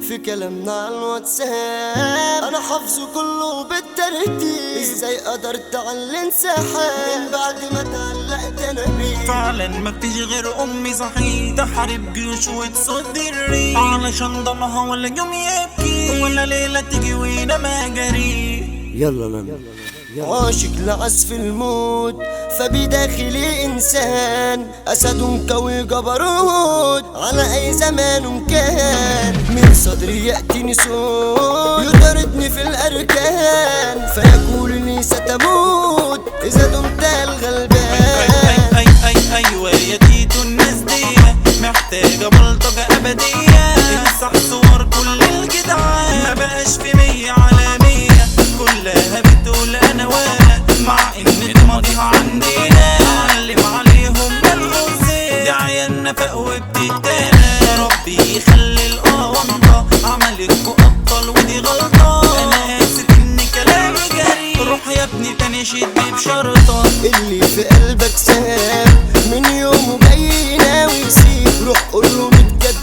في كلامنا على الواتساب انا حافظه كله بالترتيب ازاي قدرت على الانسحاب من بعد ما اتعلقت انا بيه فعلا ما فيش غير امي صحيح تحارب جيوش وتصد الريح علشان ضمها ولا يوم يبكي ولا ليلة تيجي وينما جري يلا لنا عاشق لعزف الموت فبداخلي إنسان أسد قوي جبروت على أي زمان كان من صدري يأتيني صوت يطاردني في الأركان فيقول لي ستموت إذا دمت أي الغلبان أي أي أيوة يا تيتو الناس دي محتاجة بلطجة أبدية امسح صور كل الجدعان ما بقاش في مية على مية كلها بتقول أنا وانا مع إن الماضيها عندنا علم عليهم بالغزين دي عيالنا فوق وبتتانا ربي يخلي القوامضة عملتكوا أبطال ودي غلطة أنا آسف إن كلامي جري روح يا ابني تاني شدني بشرطة اللي في قلبك ساب من يومه جاي ناوي يسيب روح قوله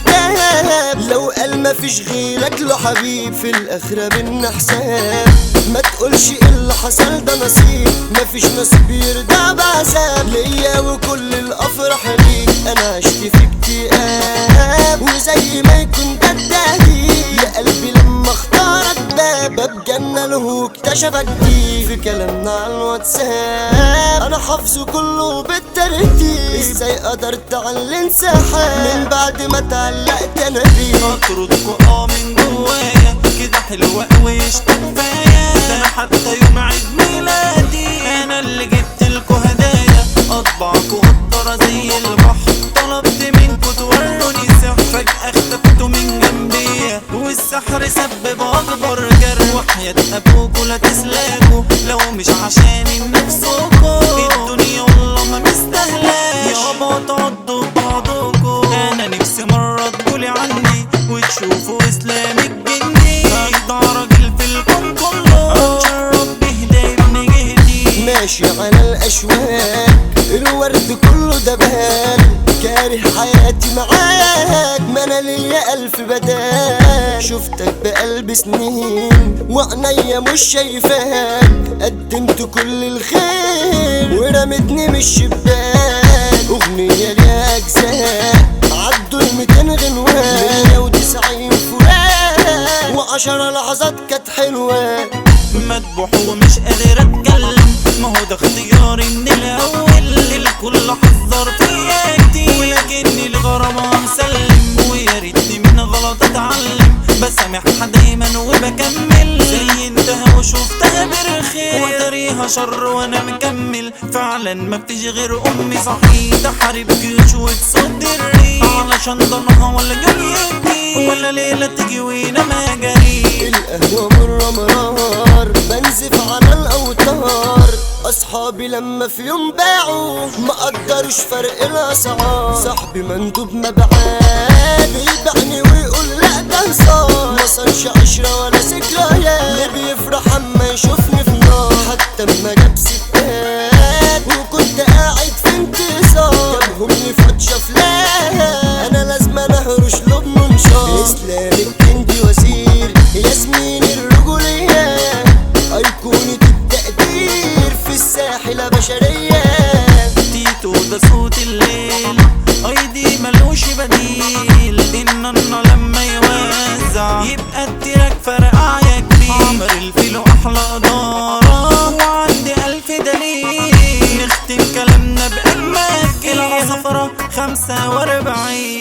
متكداب لو قال مفيش غيرك له حبيب في الاخرة بينا حساب ما تقولش إيه اللي حصل ده نصيب مفيش نصيب يرضى بعذاب ليا وكل الافراح ليك انا عشت في اكتئاب وزي ما يكون ده التهديد يا قلبي لما اختارك باب باب جنة له اكتشفك دي في كلامنا على الواتساب انا حافظه كله بالترتيب ازاي قدرت على الانسحاب من بعد ما اتعلقت انا بيه اطردكوا اه من جوايا كده حلوة قوي كفاية ده انا حتى يوم عيد ميلادي انا اللي جبتلكوا هدايا اطبعكوا قطرة زي البحر طلبت منكوا توروني سحر فجأة اختفتوا من جنبي والسحر سبب اكبر جرح وحياة ابوكوا لا تسلاكوا لو مش عشان نفسكوا الدنيا والله ما مستاهلاش يابا تعضوا بعضكوا انا نفسي مرة تقولي عني وتشوفوا اسلام الجندي اجدع راجل في الكون كله اتشرف بهدايا ابن جهدي ماشي على الاشواك الورد كله دبال كاره حياتي معاك ما انا ليا الف بدال شفتك بقلب سنين وعينيا مش شايفاك قدمت كل الخير ورمتني من الشباك اغنية ليها اجزاء عدوا الميتين غنوان 190 فراق وعشر لحظات كانت حلوه مدبوح ومش قادر اتكلم ما هو ده اختياري من الاول الكل حذر فيا كتير ولكني الغرامة مسلم ويا ريتني من غلط اتعلم بسامحها دايما وبكمل زي انتهى وشفتها برخير وتريها شر وانا مكمل فعلا ما فيش غير امي صحيح تحارب جيوش وتصد الريح علشان ضنها ولا يوم يبكي ولا ليلة تيجي وينما جري القهوة مرة مرار بنزف على الأوتار أصحابي لما في يوم باعوا ما قدروش فرق الأسعار صاحبي مندوب مبيعات بيبيعني ويقول لا ده هزار ما صارش عشرة ولا ذكريات اللي بيفرح أما يشوفني في نار حتى أما جاب ستات وكنت قاعد في انتظار جابهم لي فتشة فلان أنا لازم أهرش له بمنشار إسلام الكندي وزير ياسمين الرجولية أيقونة التقدير في الساحلة بشرية تيتو ده صوت الليل ايدي ملوش بديل ان انا لما يوزع يبقى التراك فرقع يا كبير عمر الفيلو احلى ادارة وعندي الف دليل نختم كلامنا باجمل العصفرة خمسة واربعين